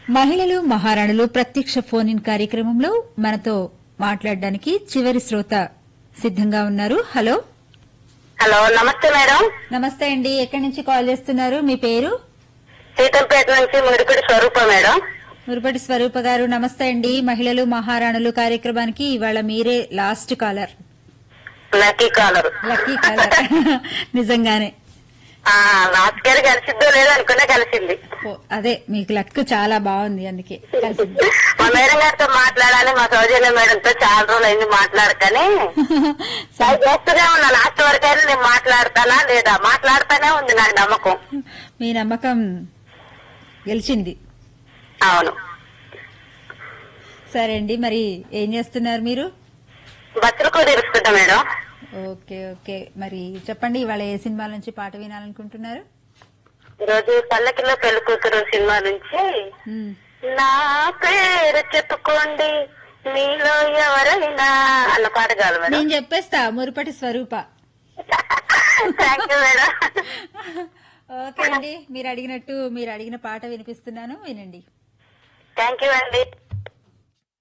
మహిళలు మహారాణులు ప్రత్యక్ష ఫోన్ ఇన్ కార్యక్రమంలో మనతో మాట్లాడడానికి చివరి శ్రోత సిద్ధంగా ఉన్నారు హలో హలో నమస్తే మేడం నమస్తే అండి ఎక్కడి నుంచి కాల్ చేస్తున్నారు మీ పేరు సీతంపేట నుంచి ముడిపిడి స్వరూప మేడం మురుపటి స్వరూప గారు నమస్తే అండి మహిళలు మహారాణులు కార్యక్రమానికి ఇవాళ మీరే last caller lucky caller lucky caller నిజంగానే లాస్ట్ గారు కలిసిద్దో లేదో అనుకునే కలిసింది ఓ, అదే మీకు లక్ చాలా బాగుంది అందుకే కలిసింది మా మేడం గారితో మాట్లాడాలి మా సౌజన్య మేడంతో చాలా రోజులు అయింది మాట్లాడకని ట్రై చేస్తూనే ఉన్నా లాస్ట్ వరకు అయినా నేను మాట్లాడతానా లేదా మాట్లాడతానే ఉంది నాకు నమ్మకం మీ నమ్మకం గెలిచింది అవును సరే అండి మరి ఏం చేస్తున్నారు మీరు బస్సులు కూడా తెలుసుకుంటా మేడం ఓకే ఓకే మరి చెప్పండి ఇవాళ ఏ సినిమా నుంచి పాట వినాలనుకుంటున్నారు ఈరోజు పల్లకిలో పెళ్లి కూతురు సినిమా నుంచి మ్మ్. నా పేరు చెప్పుకోండి మీలో ఎవరైనా అన్న పాట కాదు మేడం నేను చెప్పేస్తా మురుపటి Swaroopa thank you madam okay అండి మీరు అడిగినట్టు మీరు అడిగిన పాట వినిపిస్తున్నాను వినండి థ్యాంక్ యూ అండి